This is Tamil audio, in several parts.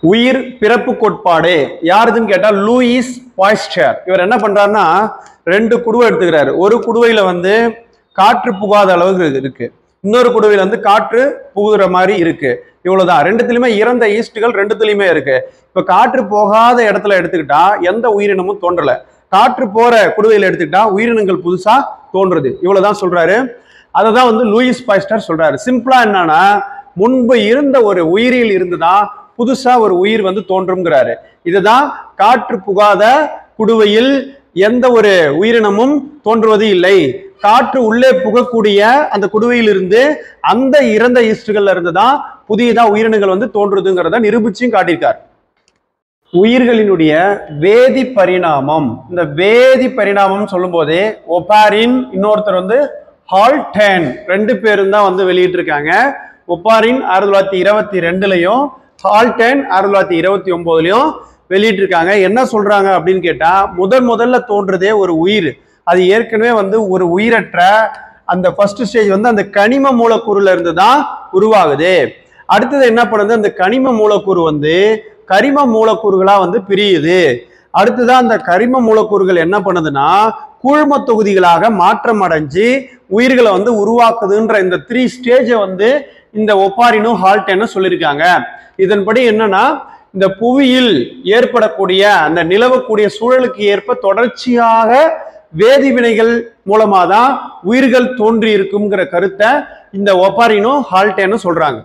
உயிர் பிறப்பு கோட்பாடு யாருதுன்னு கேட்டா லூயிஸ் பாய்ஸ்டர் இவர் என்ன பண்றாருன்னா ரெண்டு குடுவை எடுத்துக்கிறாரு ஒரு குடுவையில வந்து காற்று புகாத அளவுக்கு இருக்கு இன்னொரு குடுவையில வந்து காற்று புகுகிற மாதிரி இருக்கு இவ்வளவுதான் ரெண்டுத்துலயுமே இறந்த ஈஸ்டுகள் ரெண்டுத்துலயுமே இருக்கு இப்ப காற்று போகாத இடத்துல எடுத்துக்கிட்டா எந்த உயிரினமும் தோன்றல காற்று போற குடுவையில எடுத்துக்கிட்டா உயிரினங்கள் புதுசா தோன்றுது இவ்வளவுதான் சொல்றாரு அதை தான் வந்து லூயிஸ் பாய்ஸ்டர் சொல்றாரு சிம்பிளா என்னன்னா முன்பு இருந்த ஒரு உயிரில் இருந்துதான் புதுசா ஒரு உயிர் வந்து தோன்றும்ங்கிறாரு இதுதான் காற்று புகாத குடுவையில் எந்த ஒரு உயிரினமும் தோன்றுவது இல்லை காற்று உள்ளே புகக்கூடிய அந்த குடுவையிலிருந்து அந்த இறந்த ஈஸ்டுகள்ல இருந்து தான் புதியதா உயிரினங்கள் வந்து தோன்றுதுங்கிறத நிரூபிச்சும் காட்டியிருக்கார் உயிர்களினுடைய வேதி பரிணாமம் இந்த வேதி பரிணாமம் சொல்லும்போதே ஒபாரின் இன்னொருத்தர் வந்து ஹால்டேன் ரெண்டு பேரும் தான் வந்து வெளியிட்டிருக்காங்க ஒப்பாரின் ஆயிரத்தி தொள்ளாயிரத்தி இருபத்தி ரெண்டுலையும் ஹால்டேன் ஆயிரத்தி தொள்ளாயிரத்தி இருபத்தி ஒன்பதுலையும் வெளியிட்டிருக்காங்க என்ன சொல்றாங்க அப்படின்னு கேட்டா முதன் முதல்ல தோன்றதே ஒரு உயிர் அது ஏற்கனவே வந்து ஒரு உயிரற்ற அந்த ஃபர்ஸ்ட் ஸ்டேஜ் வந்து அந்த கனிம மூலக்கூறுல இருந்து தான் உருவாகுது அடுத்தது என்ன பண்ணுது அந்த கனிம மூலக்கூறு வந்து கரிம மூலக்கூறுகளா வந்து பிரியுது அடுத்ததான் அந்த கரிம மூலக்கூறுகள் என்ன பண்ணுதுன்னா கூழ்ம தொகுதிகளாக மாற்றம் அடைஞ்சு உயிர்களை வந்து உருவாக்குதுன்ற இந்த த்ரீ ஸ்டேஜை வந்து இந்த ஒப்பாரினும் ஹால்டேனும் சொல்லியிருக்காங்க இதன்படி என்னன்னா இந்த புவியில் ஏற்படக்கூடிய அந்த நிலவக்கூடிய சூழலுக்கு ஏற்ப தொடர்ச்சியாக வேதிவினைகள் மூலமா தான் உயிர்கள் தோன்றி இருக்குங்கிற கருத்தை இந்த ஒப்பாரினும் ஹால்டேனும் சொல்றாங்க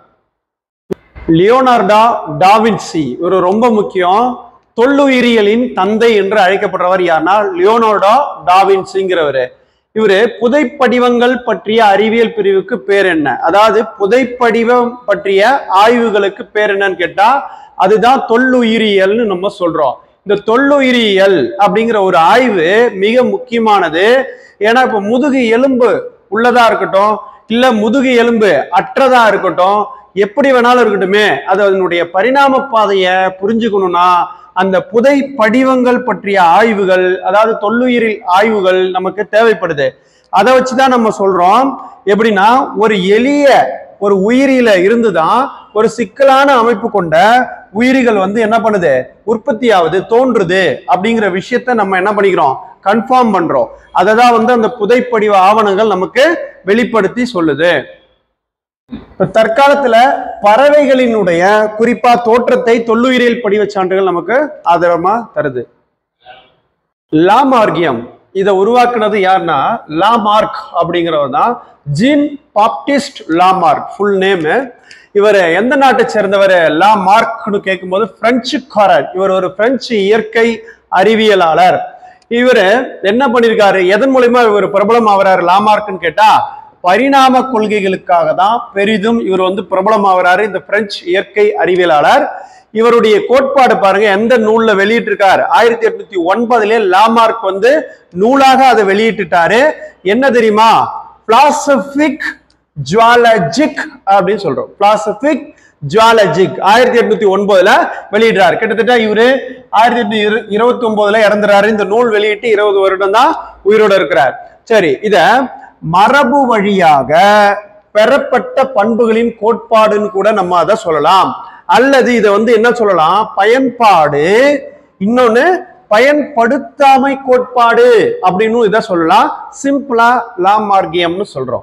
லியோனார்டா டாவின்சி ஒரு ரொம்ப முக்கியம் தொல்லுயிரியலின் தந்தை என்று அழைக்கப்படுறவர் யாருன்னா லியோனார்டா டாவின்சிங்கிறவர் இவரு புதைப்படிவங்கள் பற்றிய அறிவியல் பிரிவுக்கு பேர் என்ன அதாவது புதைப்படிவம் பற்றிய ஆய்வுகளுக்கு பேர் என்னன்னு கேட்டா அதுதான் தொல்லுயிரியல்னு நம்ம சொல்றோம் இந்த தொல்லுயிரியல் அப்படிங்கிற ஒரு ஆய்வு மிக முக்கியமானது ஏன்னா இப்ப முதுகு எலும்பு உள்ளதா இருக்கட்டும் இல்ல முதுகு எலும்பு அற்றதா இருக்கட்டும் எப்படி வேணாலும் இருக்கட்டுமே அது அதனுடைய பரிணாம பாதையை புரிஞ்சுக்கணும்னா அந்த புதை படிவங்கள் பற்றிய ஆய்வுகள் அதாவது தொல்லுயிரில் ஆய்வுகள் நமக்கு தேவைப்படுது அதை வச்சுதான் நம்ம சொல்றோம் எப்படின்னா ஒரு எளிய ஒரு உயிரில இருந்துதான் ஒரு சிக்கலான அமைப்பு கொண்ட உயிரிகள் வந்து என்ன பண்ணுது உற்பத்தி ஆகுது தோன்றுது அப்படிங்கிற விஷயத்த நம்ம என்ன பண்ணிக்கிறோம் கன்ஃபார்ம் பண்றோம் அதை தான் வந்து அந்த புதைப்படிவ ஆவணங்கள் நமக்கு வெளிப்படுத்தி சொல்லுது இப்ப தற்காலத்துல பறவைகளினுடைய குறிப்பா தோற்றத்தை தொல்லுயிரியல் படிவ சான்றுகள் நமக்கு ஆதரமா தருது லாமார்கியம் இதை உருவாக்குனது யாருன்னா லாமார்க் அப்படிங்கிறவர் தான் Jean Baptiste Lamarck full name இவர் எந்த நாட்டை சேர்ந்தவர் லாமார்க்னு கேட்கும்போது பிரெஞ்சுக்காரர் இவர் ஒரு பிரெஞ்சு இயற்கை அறிவியலாளர் இவர் என்ன பண்ணியிருக்காரு எதன் மூலியமா இவர் பிரபலம் ஆகிறாரு லாமார்க்னு கேட்டா பரிணாம கொள்கைகளுக்காக தான் பெரிதும் இவர் வந்து பிரபலம் ஆகிறாரு இந்த பிரெஞ்சு இயற்கை அறிவியலாளர் இவருடைய கோட்பாடு பாருங்க எந்த நூல்ல வெளியிட்டிருக்கார் ஆயிரத்தி எட்நூத்தி ஒன்பதுல லாமார்க் வந்து நூலாக அதை வெளியிட்டுட்டாரு என்ன தெரியுமா பிலாசபிக் ஜுவாலஜிக் அப்படின்னு சொல்றோம் பிலாசபிக் ஜுவாலஜிக் ஆயிரத்தி எட்நூத்தி ஒன்பதுல வெளியிடுறாரு கிட்டத்தட்ட இவரு ஆயிரத்தி எட்நூத்தி இரு- இருபத்தி ஒன்பதுல இறந்துறாரு இந்த நூல் வெளியிட்டு இருபது வருடம் தான் உயிரோட இருக்கிறார் சரி இத மரபு வழியாக பெறப்பட்ட பண்புகளின் கோட்பாடுன்னு கூட நம்ம அதை சொல்லலாம் அல்லது இதை வந்து என்ன சொல்லலாம் பயன்பாடு இன்னொன்னு பயன்படுத்தாமை கோட்பாடு அப்படின்னு இதை சொல்லலாம் சிம்பிளா லாமார்கியம்னு சொல்றோம்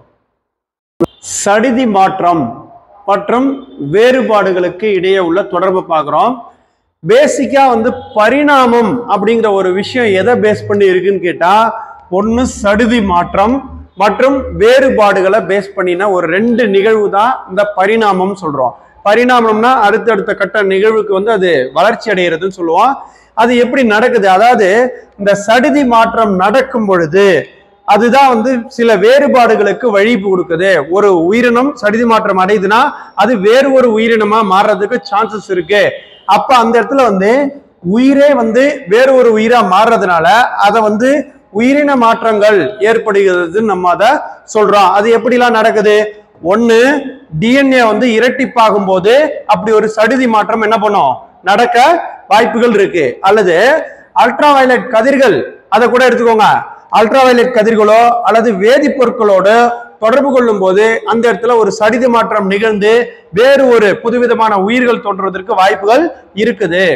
சடிதி மாற்றம் மற்றும் வேறுபாடுகளுக்கு இடையே உள்ள தொடர்பு பார்க்குறோம் பேசிக்கா வந்து பரிணாமம் அப்படிங்கிற ஒரு விஷயம் எதை பேஸ் பண்ணி இருக்குன்னு கேட்டா ஒன்று சடுதி மாற்றம் மற்றும் வேறுபாடுகளை பேஸ் பண்ணின ஒரு ரெண்டு நிகழ்வு தான் இந்த பரிணாமம் சொல்றோம் பரிணாமம்னா அடுத்தடுத்த கட்ட நிகழ்வுக்கு வந்து அது வளர்ச்சி அடைகிறதுன்னு சொல்லுவோம் அது எப்படி நடக்குது அதாவது இந்த சடுதி மாற்றம் நடக்கும் பொழுது அதுதான் வந்து சில வேறுபாடுகளுக்கு வழி கொடுக்குது ஒரு உயிரினம் சடிதி மாற்றம் அடையுதுன்னா அது வேறு ஒரு உயிரினமா மாறுறதுக்கு சான்சஸ் இருக்கு அப்ப அந்த இடத்துல வந்து உயிரே வந்து வேறு ஒரு உயிரா மாறுறதுனால அதை வந்து உயிரின மாற்றங்கள் ஏற்படுகிறதுன்னு நம்ம அதை சொல்றோம் அது எப்படிலாம் நடக்குது ஒண்ணு டிஎன்ஏ வந்து இரட்டிப்பாகும் போது அப்படி ஒரு சடுதி மாற்றம் என்ன பண்ணும் நடக்க வாய்ப்புகள் இருக்கு அல்லது அல்ட்ரா வயலட் கதிர்கள் அதை கூட எடுத்துக்கோங்க அல்ட்ரா வயலட் கதிர்களோ அல்லது வேதிப்பொருட்களோடு தொடர்பு கொள்ளும் போது அந்த இடத்துல ஒரு சடிதி மாற்றம் நிகழ்ந்து வேறு ஒரு புதுவிதமான உயிர்கள் தோன்றுவதற்கு வாய்ப்புகள் இருக்குது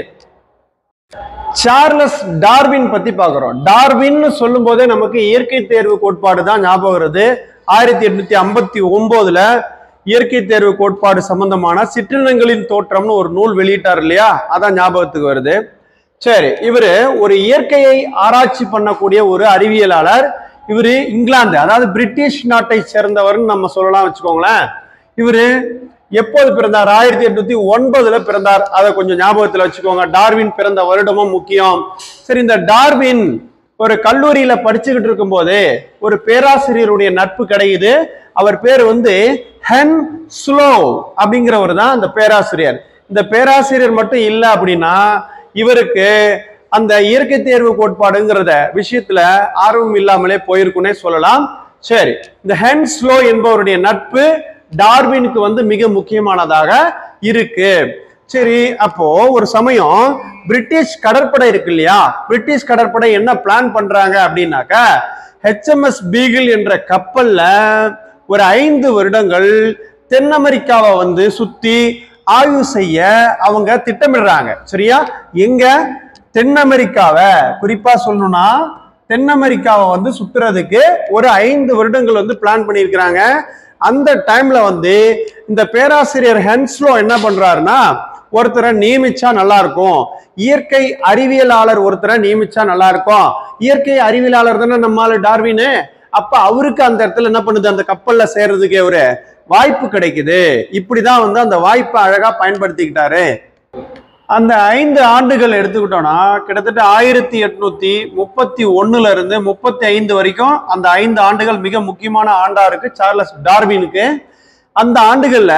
சார்லஸ் டார்வின் பத்தி பார்க்கிறோம் டார்வின் சொல்லும் போதே நமக்கு இயற்கை தேர்வு கோட்பாடு தான் ஞாபகம் வருது ஆயிரத்தி எட்நூத்தி ஐம்பத்தி ஒன்பதுல இயற்கை தேர்வு கோட்பாடு சம்பந்தமான சிற்றினங்களின் தோற்றம்னு ஒரு நூல் வெளியிட்டார் இல்லையா அதான் ஞாபகத்துக்கு வருது சரி இவரு ஒரு இயற்கையை ஆராய்ச்சி பண்ணக்கூடிய ஒரு அறிவியலாளர் இவரு இங்கிலாந்து அதாவது பிரிட்டிஷ் நாட்டை சேர்ந்தவர்னு நம்ம சொல்லலாம் வச்சுக்கோங்களேன் இவரு எப்போது பிறந்தார் ஆயிரத்தி எட்நூத்தி ஒன்பதுல பிறந்தார் அதை கொஞ்சம் ஞாபகத்துல வச்சுக்கோங்க டார்வின் பிறந்த வருடமும் முக்கியம் சரி இந்த டார்வின் ஒரு கல்லூரியில படிச்சுக்கிட்டு இருக்கும்போது ஒரு பேராசிரியருடைய நட்பு கிடைக்குது அவர் பேர் வந்து ஹென் ஸ்லோ அப்படிங்கிறவர் தான் அந்த பேராசிரியர் இந்த பேராசிரியர் மட்டும் இல்லை அப்படின்னா இவருக்கு அந்த இயற்கை தேர்வு கோட்பாடுங்கிறத விஷயத்துல ஆர்வம் இல்லாமலே போயிருக்குன்னே சொல்லலாம் சரி இந்த ஹென் ஸ்லோ என்பவருடைய நட்பு டார்வினுக்கு வந்து மிக முக்கியமானதாக இருக்கு சரி அப்போ ஒரு சமயம் பிரிட்டிஷ் கடற்படை இருக்கு இல்லையா பிரிட்டிஷ் கடற்படை என்ன பிளான் பண்றாங்க அப்படின்னாக்கா ஹெச்எம்எஸ் பீகிள் என்ற கப்பல்ல ஒரு ஐந்து வருடங்கள் தென் அமெரிக்காவை வந்து சுத்தி ஆய்வு செய்ய அவங்க திட்டமிடுறாங்க சரியா எங்க தென் அமெரிக்காவை குறிப்பா சொல்லணும்னா தென் அமெரிக்காவை வந்து சுத்துறதுக்கு ஒரு ஐந்து வருடங்கள் வந்து பிளான் பண்ணியிருக்கிறாங்க அந்த டைம்ல வந்து இந்த பேராசிரியர் ஹென்ஸ்லோ என்ன பண்றாருன்னா ஒருத்தரை நியமிச்சா நல்லா இருக்கும் இயற்கை அறிவியலாளர் ஒருத்தரை நியமிச்சா நல்லா இருக்கும் இயற்கை அறிவியலாளர் தானே நம்மால டார்வின்னு அப்ப அவருக்கு அந்த இடத்துல என்ன பண்ணுது அந்த கப்பல்ல சேர்றதுக்கு ஒரு வாய்ப்பு கிடைக்குது இப்படிதான் வந்து அந்த வாய்ப்பை அழகா பயன்படுத்திக்கிட்டாரு அந்த ஐந்து ஆண்டுகள் எடுத்துக்கிட்டோம்னா கிட்டத்தட்ட ஆயிரத்தி எட்நூத்தி முப்பத்தி ஒண்ணுல இருந்து முப்பத்தி ஐந்து வரைக்கும் அந்த ஐந்து ஆண்டுகள் மிக முக்கியமான ஆண்டா இருக்கு சார்லஸ் டார்வினுக்கு அந்த ஆண்டுகள்ல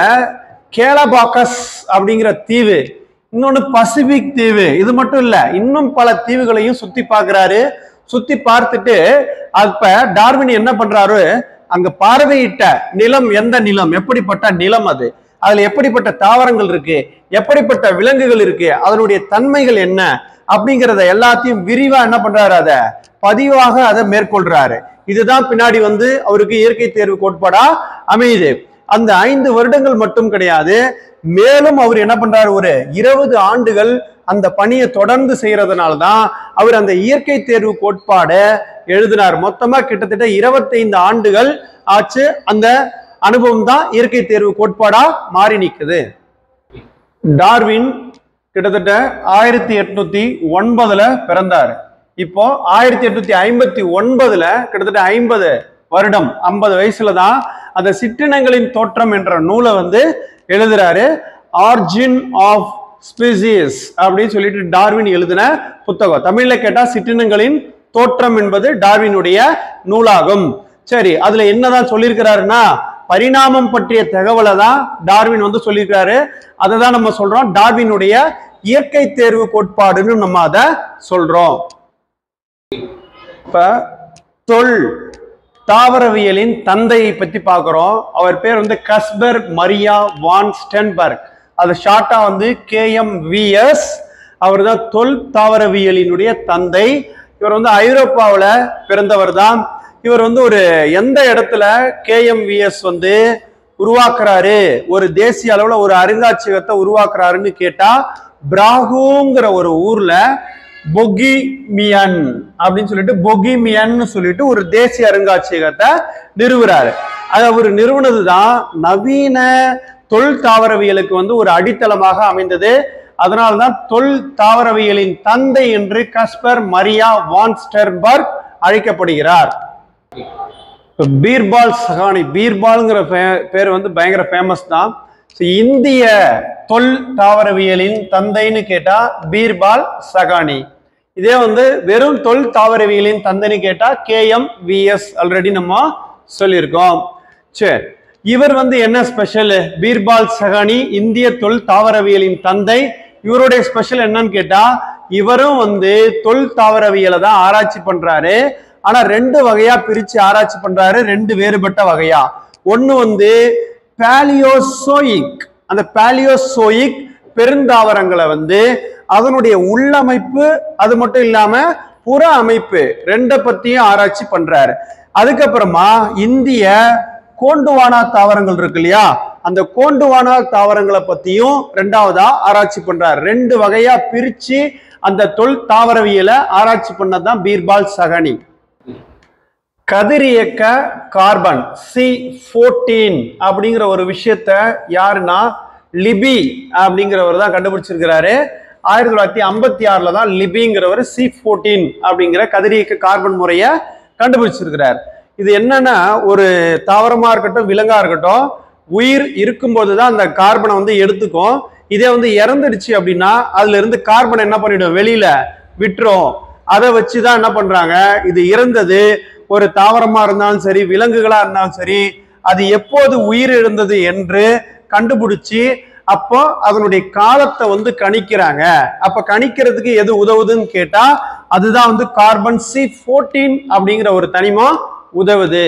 கேலபாக்கஸ் அப்படிங்கிற தீவு இன்னொன்னு பசிபிக் தீவு இது மட்டும் இல்ல இன்னும் பல தீவுகளையும் சுத்தி பார்க்கறாரு சுத்தி பார்த்துட்டு அப்ப டார்வின் என்ன பண்றாரு அங்க பார்வையிட்ட நிலம் எந்த நிலம் எப்படிப்பட்ட நிலம் அது அதுல எப்படிப்பட்ட தாவரங்கள் இருக்கு எப்படிப்பட்ட விலங்குகள் இருக்கு அதனுடைய தன்மைகள் என்ன அப்படிங்கிறத எல்லாத்தையும் விரிவா என்ன பண்றாரு அத பதிவாக அதை மேற்கொள்றாரு இதுதான் பின்னாடி வந்து அவருக்கு இயற்கை தேர்வு கோட்பாடா அமையுது அந்த ஐந்து வருடங்கள் மட்டும் கிடையாது மேலும் அவர் என்ன பண்றாரு ஒரு இருபது ஆண்டுகள் அந்த பணியை தொடர்ந்து செய்யறதுனால தான் அவர் அந்த இயற்கை தேர்வு கோட்பாடை எழுதினார் மொத்தமா கிட்டத்தட்ட இருபத்தைந்து ஆண்டுகள் ஆச்சு அந்த அனுபவம் தான் இயற்கை தேர்வு கோட்பாடா மாறி நிக்குது டார்வின் கிட்டத்தட்ட ஆயிரத்தி எட்நூத்தி ஒன்பதுல பிறந்தார் இப்போ ஆயிரத்தி எட்நூத்தி ஐம்பத்தி ஒன்பதுல கிட்டத்தட்ட ஐம்பது வருடம் ஐம்பது வயசுல தான் அந்த சிற்றினங்களின் தோற்றம் என்ற நூலை வந்து எழுதுறாரு ஆர்ஜின் ஆஃப் ஸ்பீசிஸ் அப்படின்னு சொல்லிட்டு டார்வின் எழுதின புத்தகம் தமிழ்ல கேட்டா சிற்றினங்களின் தோற்றம் என்பது டார்வினுடைய நூலாகும் சரி அதுல என்னதான் சொல்லியிருக்கிறாருன்னா பரிணாமம் பற்றிய தகவலை தான் டார்வின் வந்து சொல்லியிருக்காரு அதை தான் நம்ம சொல்றோம் டார்வினுடைய இயற்கை தேர்வு கோட்பாடுன்னு நம்ம அதை சொல்றோம் இப்ப தொல் தாவரவியலின் தந்தையை பத்தி பார்க்கிறோம் அவர் பேர் வந்து கஸ்பர் மரியா வான் ஸ்டென்பர்க் அது ஷார்ட்டா வந்து கேஎம்விஎஸ் அவர் தான் தொல் தாவரவியலினுடைய தந்தை இவர் வந்து ஐரோப்பாவில் பிறந்தவர் தான் இவர் வந்து ஒரு எந்த இடத்துல கேஎம்விஎஸ் வந்து உருவாக்குறாரு ஒரு தேசிய அளவுல ஒரு அருங்காட்சியகத்தை உருவாக்குறாருன்னு கேட்டா பிராகுங்கிற ஒரு ஊர்ல பொகிமியன் அப்படின்னு சொல்லிட்டு பொகிமியன்னு சொல்லிட்டு ஒரு தேசிய அருங்காட்சியகத்தை நிறுவுறாரு அது அவர் நிறுவனது தான் நவீன தொல் தாவரவியலுக்கு வந்து ஒரு அடித்தளமாக அமைந்தது அதனால்தான் தொல் தாவரவியலின் தந்தை என்று கஸ்பர் மரியா வான் ஸ்டெர்பர்க் அழைக்கப்படுகிறார் இப்ப பீர்பால் சகானி பீர்பால்ங்கிற பே- பேர் வந்து பயங்கர ஃபேமஸ் தான் So, இந்திய தொல் தாவரவியலின் தந்தைன்னு கேட்டா பீர்பால் சகானி இதே வந்து வெறும் தொல் தாவரவியலின் தந்தைன்னு கேட்டா கேஎம் விஎஸ் ஆல்ரெடி நம்ம சொல்லியிருக்கோம் சரி இவர் வந்து என்ன ஸ்பெஷல் பீர்பால் சகானி இந்திய தொல் தாவரவியலின் தந்தை இவருடைய ஸ்பெஷல் என்னன்னு கேட்டா இவரும் வந்து தொல் தாவரவியலை தான் ஆராய்ச்சி பண்றாரு ஆனா ரெண்டு வகையா பிரிச்சு ஆராய்ச்சி பண்றாரு ரெண்டு வேறுபட்ட வகையா ஒண்ணு வந்து பேலியோசோயிக் அந்த பேலியோசோயிக் பெருந்தாவரங்களை வந்து அதனுடைய உள்ளமைப்பு அது மட்டும் இல்லாம புற அமைப்பு ரெண்ட பத்தியும் ஆராய்ச்சி பண்றாரு அதுக்கப்புறமா இந்திய கோண்டுவானா தாவரங்கள் இருக்கு இல்லையா அந்த கோண்டுவானா தாவரங்களை பத்தியும் ரெண்டாவதா ஆராய்ச்சி பண்றார் ரெண்டு வகையா பிரிச்சு அந்த தொல் தாவரவியலை ஆராய்ச்சி பண்ணதுதான் பீர்பால் சகனி கதிரியக்க கார்பன் சி ஃபோர்டீன் அப்படிங்கிற ஒரு விஷயத்த யாருன்னா லிபி அப்படிங்கிறவர் தான் கண்டுபிடிச்சிருக்கிறாரு ஆயிரத்தி தொள்ளாயிரத்தி ஐம்பத்தி ஆறுல தான் லிபிங்கிறவர் சி ஃபோர்டீன் அப்படிங்கிற கதிரியக்க கார்பன் முறையை கண்டுபிடிச்சிருக்கிறார் இது என்னன்னா ஒரு தாவரமா இருக்கட்டும் விலங்கா இருக்கட்டும் உயிர் இருக்கும்போது தான் அந்த கார்பனை வந்து எடுத்துக்கும் இதே வந்து இறந்துடுச்சு அப்படின்னா அதுல இருந்து கார்பன் என்ன பண்ணிடும் வெளியில விட்டுரும் அதை வச்சு தான் என்ன பண்றாங்க இது இறந்தது ஒரு தாவரமா இருந்தாலும் சரி விலங்குகளா இருந்தாலும் சரி அது எப்போது உயிர் எழுந்தது என்று கண்டுபிடிச்சு அப்போ அதனுடைய காலத்தை வந்து கணிக்கிறாங்க அப்ப கணிக்கிறதுக்கு எது உதவுதுன்னு கேட்டா அதுதான் வந்து கார்பன் சி ஃபோர்டீன் அப்படிங்கிற ஒரு தனிமம் உதவுது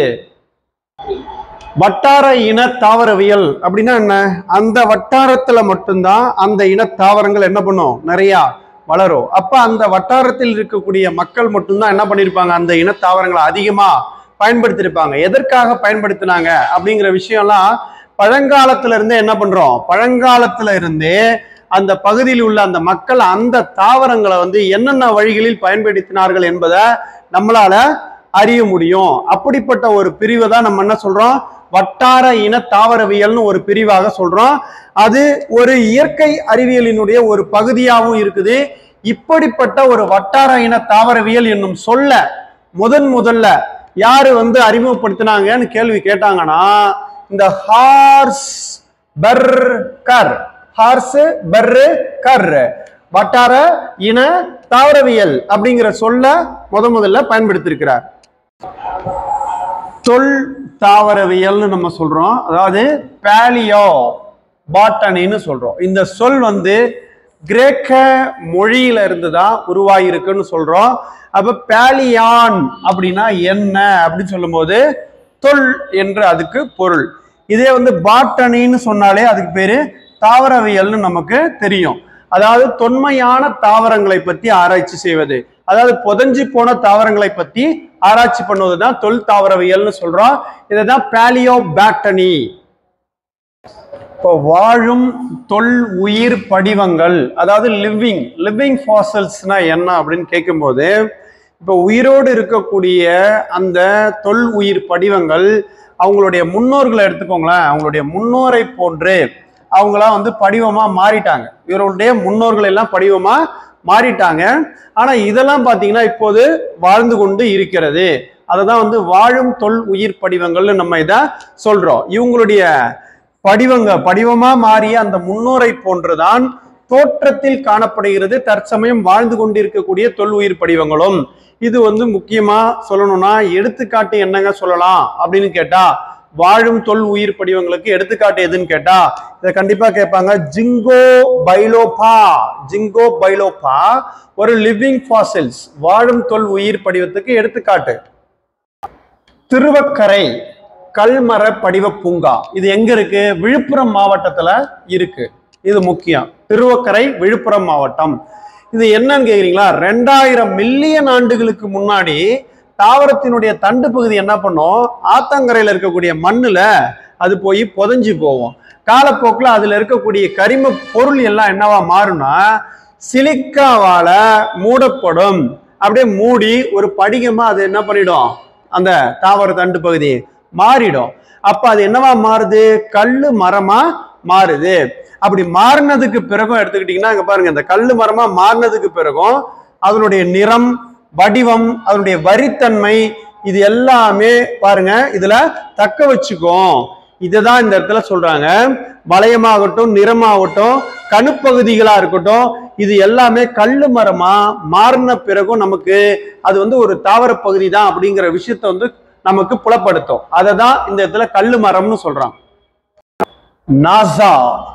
வட்டார இன தாவரவியல் அப்படின்னா என்ன அந்த வட்டாரத்துல மட்டும்தான் அந்த இன தாவரங்கள் என்ன பண்ணும் நிறைய வளரும் அப்ப அந்த வட்டாரத்தில் இருக்கக்கூடிய மக்கள் மட்டும்தான் என்ன பண்ணிருப்பாங்க அந்த இன தாவரங்களை அதிகமா பயன்படுத்தியிருப்பாங்க எதற்காக பயன்படுத்தினாங்க அப்படிங்கிற விஷயம்லாம் பழங்காலத்துல இருந்தே என்ன பண்றோம் பழங்காலத்துல இருந்தே அந்த பகுதியில் உள்ள அந்த மக்கள் அந்த தாவரங்களை வந்து என்னென்ன வழிகளில் பயன்படுத்தினார்கள் என்பதை நம்மளால அறிய முடியும் அப்படிப்பட்ட ஒரு பிரிவை தான் நம்ம என்ன சொல்றோம் வட்டார இன தாவரவியல்னு ஒரு பிரிவாக சொல்றோம் அது ஒரு இயற்கை அறிவியலினுடைய ஒரு பகுதியாகவும் இருக்குது இப்படிப்பட்ட ஒரு வட்டார இன தாவரவியல் என்னும் சொல்ல முதன் முதல்ல யாரு வந்து அறிமுகப்படுத்தினாங்கன்னு கேள்வி கேட்டாங்கன்னா இந்த Harshberger Harshberger வட்டார இன தாவரவியல் அப்படிங்கிற சொல்ல முத முதல்ல பயன்படுத்தியிருக்கிறார் தொல் தாவரவியல்னு நம்ம சொல்றோம் அதாவது பேலியோ பாட்டனின்னு சொல்றோம் இந்த சொல் வந்து கிரேக்க மொழியில இருந்து தான் உருவாகியிருக்குன்னு சொல்றோம் அப்ப பேலியான் அப்படின்னா என்ன அப்படின்னு சொல்லும்போது தொல் என்று அதுக்கு பொருள் இதே வந்து பாட்டனின்னு சொன்னாலே அதுக்கு பேரு தாவரவியல்னு நமக்கு தெரியும் அதாவது தொன்மையான தாவரங்களை பத்தி ஆராய்ச்சி செய்வது அதாவது புதஞ்சு போன தாவரங்களை பத்தி ஆராய்ச்சி பண்ணுவது தான் தொல் தாவரவியல்னு சொல்றோம் இதை தான் பேலியோ பேட்டனி இப்போ வாழும் தொல் உயிர் படிவங்கள் அதாவது லிவிங் லிவிங் ஃபாசல்ஸ்னா என்ன அப்படின்னு கேட்கும்போது இப்போ உயிரோடு இருக்கக்கூடிய அந்த தொல் உயிர் படிவங்கள் அவங்களுடைய முன்னோர்களை எடுத்துக்கோங்களேன் அவங்களுடைய முன்னோரை போன்று அவங்களாம் வந்து படிவமா மாறிட்டாங்க இவர்களுடைய முன்னோர்கள் எல்லாம் படிவமா மாறிட்டாங்க ஆனா இதெல்லாம் பாத்தீங்கன்னா இப்போது வாழ்ந்து கொண்டு இருக்கிறது அதை தான் வந்து வாழும் தொல் உயிர் படிவங்கள்னு நம்ம இதை சொல்றோம் இவங்களுடைய படிவங்க படிவமா மாறிய அந்த முன்னோரை போன்றுதான் தோற்றத்தில் காணப்படுகிறது தற்சமயம் வாழ்ந்து கொண்டிருக்கக்கூடிய தொல் உயிர் படிவங்களும் இது வந்து முக்கியமா சொல்லணும்னா எடுத்துக்காட்டு என்னங்க சொல்லலாம் அப்படின்னு கேட்டா வாழும் தொல் உயிர் படிவங்களுக்கு எடுத்துக்காட்டு எதுன்னு கேட்டா இதை கண்டிப்பா கேட்பாங்க ஜிங்கோ பைலோபா ஜிங்கோ பைலோபா ஒரு லிவிங் ஃபாசில்ஸ் வாழும் தொல் உயிர் படிவத்துக்கு எடுத்துக்காட்டு திருவக்கரை கல்மர படிவ பூங்கா இது எங்க இருக்கு விழுப்புரம் மாவட்டத்துல இருக்கு இது முக்கியம் திருவக்கரை விழுப்புரம் மாவட்டம் இது என்னன்னு கேக்குறீங்களா ரெண்டாயிரம் மில்லியன் ஆண்டுகளுக்கு முன்னாடி தாவரத்தினுடைய தண்டு பகுதி என்ன பண்ணும் ஆத்தங்கரையில இருக்கக்கூடிய மண்ணுல அது போய் புதஞ்சு போகும் காலப்போக்கில் அதுல இருக்கக்கூடிய கரிம பொருள் எல்லாம் என்னவா மாறும்னா சிலிக்காவால மூடப்படும் அப்படியே மூடி ஒரு படிகமா அது என்ன பண்ணிடும் அந்த தாவர தண்டு பகுதி மாறிடும் அப்ப அது என்னவா மாறுது கல்லு மரமா மாறுது அப்படி மாறினதுக்கு பிறகும் எடுத்துக்கிட்டீங்கன்னா இங்க பாருங்க இந்த கல்லு மரமா மாறினதுக்கு பிறகும் அதனுடைய நிறம் வடிவம் அதனுடைய வரித்தன்மை இது எல்லாமே பாருங்க இதுல தக்க வச்சுக்கும் இதுதான் இந்த இடத்துல சொல்றாங்க வளையமாகட்டும் நிறமாகட்டும் கணுப்பகுதிகளா இருக்கட்டும் இது எல்லாமே கல்லு மரமா மாறின பிறகும் நமக்கு அது வந்து ஒரு தாவர பகுதி தான் அப்படிங்கிற விஷயத்த வந்து நமக்கு புலப்படுத்தும் அதை தான் இந்த இடத்துல கல்லு மரம்னு சொல்றாங்க NASA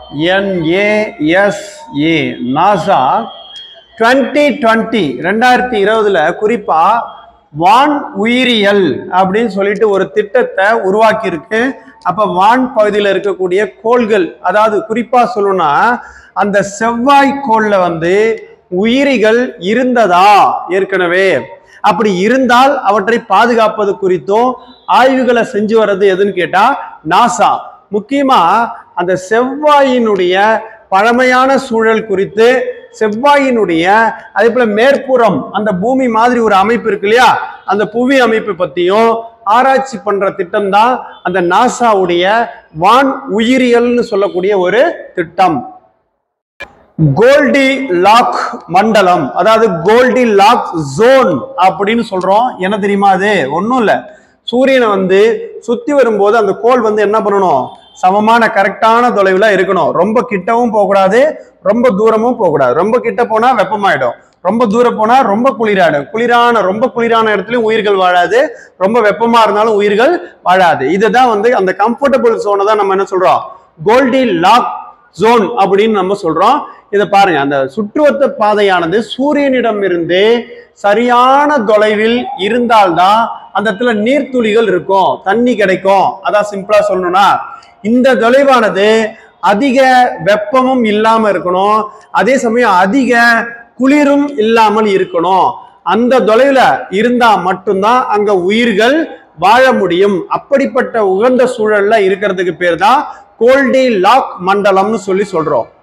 N A S A NASA twenty twenty ரெண்டாயிரத்தி இருபதுல குறிப்பா வான் உயிரியல் அப்படின்னு சொல்லிட்டு ஒரு திட்டத்தை உருவாக்கி இருக்கு அப்ப வான் பகுதியில் இருக்கக்கூடிய கோள்கள் அதாவது குறிப்பா சொல்லணும்னா அந்த செவ்வாய் கோள்ல வந்து உயிரிகள் இருந்ததா ஏற்கனவே அப்படி இருந்தால் அவற்றை பாதுகாப்பது குறித்தும் ஆய்வுகளை செஞ்சு வர்றது எதுன்னு கேட்டா நாசா முக்கியமா அந்த செவ்வாயினுடைய பழமையான சூழல் குறித்து செவ்வாயினுடைய அதே போல மேற்புறம் அந்த பூமி மாதிரி ஒரு அமைப்பு இருக்கு இல்லையா அந்த புவி அமைப்பு பத்தியும் ஆராய்ச்சி பண்ற திட்டம் தான் அந்த நாசாவுடைய வான் உயிரியல்னு சொல்லக்கூடிய ஒரு திட்டம் கோல்டி லாக் மண்டலம் அதாவது கோல்டி லாக் ஜோன் அப்படின்னு சொல்றோம் என்ன தெரியுமா அது ஒன்றும் இல்லை சூரியனை வந்து சுத்தி வரும்போது அந்த கோள் வந்து என்ன பண்ணணும் சமமான கரெக்டான தொலைவுல இருக்கணும் ரொம்ப கிட்டவும் போகக்கூடாது ரொம்ப தூரமும் போகக்கூடாது ரொம்ப கிட்ட போனா வெப்பமாயிடும் ரொம்ப தூரம் போனா ரொம்ப குளிராயிடும் குளிரான ரொம்ப குளிரான இடத்துலயும் உயிர்கள் வாழாது ரொம்ப வெப்பமா இருந்தாலும் உயிர்கள் வாழாது இதுதான் வந்து அந்த கம்ஃபர்டபுள் ஜோனை தான் நம்ம என்ன சொல்றோம் கோல்டி லாக் ஜோன் அப்படின்னு நம்ம சொல்றோம் இதை பாருங்க அந்த சுற்றுவட்ட பாதையானது சூரியனிடம் இருந்து சரியான தொலைவில் இருந்தால்தான் அந்த இடத்துல நீர்த்துளிகள் இருக்கும் தண்ணி கிடைக்கும் அதான் சிம்பிளா சொல்லணும்னா இந்த தொலைவானது அதிக வெப்பமும் இல்லாம இருக்கணும் அதே சமயம் அதிக குளிரும் இல்லாமல் இருக்கணும் அந்த தொலைவுல இருந்தா மட்டும்தான் அங்க உயிர்கள் வாழ முடியும் அப்படிப்பட்ட உகந்த சூழல்ல இருக்கிறதுக்கு பேர் தான் கோல்டி லாக் மண்டலம்னு சொல்லி சொல்றோம்